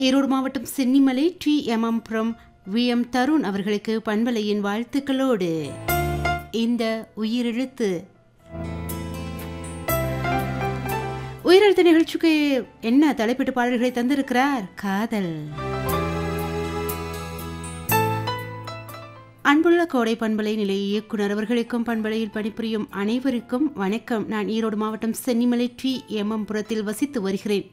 ஈரோடு மாவட்டம் சென்னிமலை டி எம்எம்புரம் V M Tharun அவர்களுக்கு பண்பலையின் வாழ்த்துக்களோடு இந்த உயிரெழுத்து உயிரெழுத்து நிகழ்ச்சிக்கு என்ன தலைப்பிட்டு பாடல்களை தந்திருக்கிறார் காதல் அன்புள்ள கோடை பண்பலை நிலைய இயக்குனர் அவர்களுக்கும் பண்பலையில் பணிபுரியும் அனைவருக்கும் வணக்கம் நான் ஈரோடு மாவட்டம் சென்னிமலை டி எம்எம்புரத்தில் வசித்து வருகிறேன்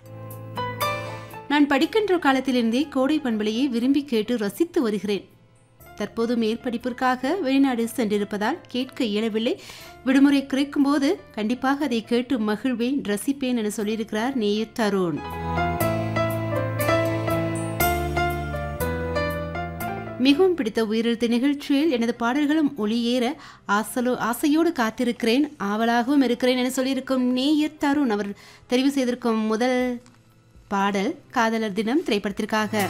நான் படிக்கின்ற காலத்திலிருந்தே கோடை பண்பலையை விரும்பி கேட்டு ரசித்து வருகிறேன் தற்போது மேற்படிப்பிற்காக வெளிநாடு சென்றிருப்பதால் கேட்க இயலவில்லை விடுமுறை கிடைக்கும் போது கண்டிப்பாக அதை கேட்டு மகிழ்வேன் ரசிப்பேன் என சொல்லியிருக்கிறார் நேயர் தருண் மிகவும் பிடித்த உயிரெழுத்து நிகழ்ச்சியில் எனது பாடல்களும் ஒளியேற ஆசலோ ஆசையோடு காத்திருக்கிறேன் ஆவலாகவும் இருக்கிறேன் என சொல்லியிருக்கும் நேயர் தருண் அவர் தெரிவு செய்திருக்கும் முதல் பாடல் காதலர் தினம் திரைப்படத்திற்காக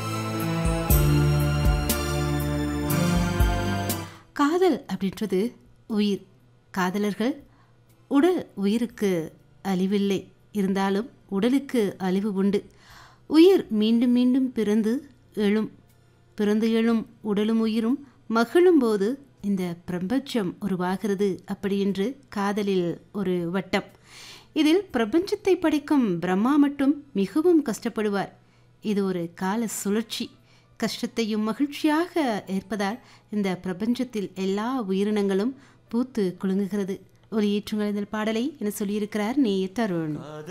காதல் அப்படின்றது உயிர் காதலர்கள் உடல் உயிருக்கு அழிவில்லை இருந்தாலும் உடலுக்கு அழிவு உண்டு உயிர் மீண்டும் மீண்டும் பிறந்து எழும் பிறந்து எழும் உடலும் உயிரும் மகிழும் போது இந்த பிரபஞ்சம் உருவாகிறது அப்படி என்று காதலில் ஒரு வட்டம் இதில் பிரபஞ்சத்தை படைக்கும் பிரம்மா மட்டும் மிகவும் கஷ்டப்படுவார் இது ஒரு கால சுழற்சி கஷ்டத்தையும் மகிழ்ச்சியாக ஏற்பதால் இந்த பிரபஞ்சத்தில் எல்லா உயிரினங்களும் பூத்து குலுங்குகிறது ஒலியேற்றுங்கள் இந்த பாடலை என சொல்லியிருக்கிறார் நேய தருண்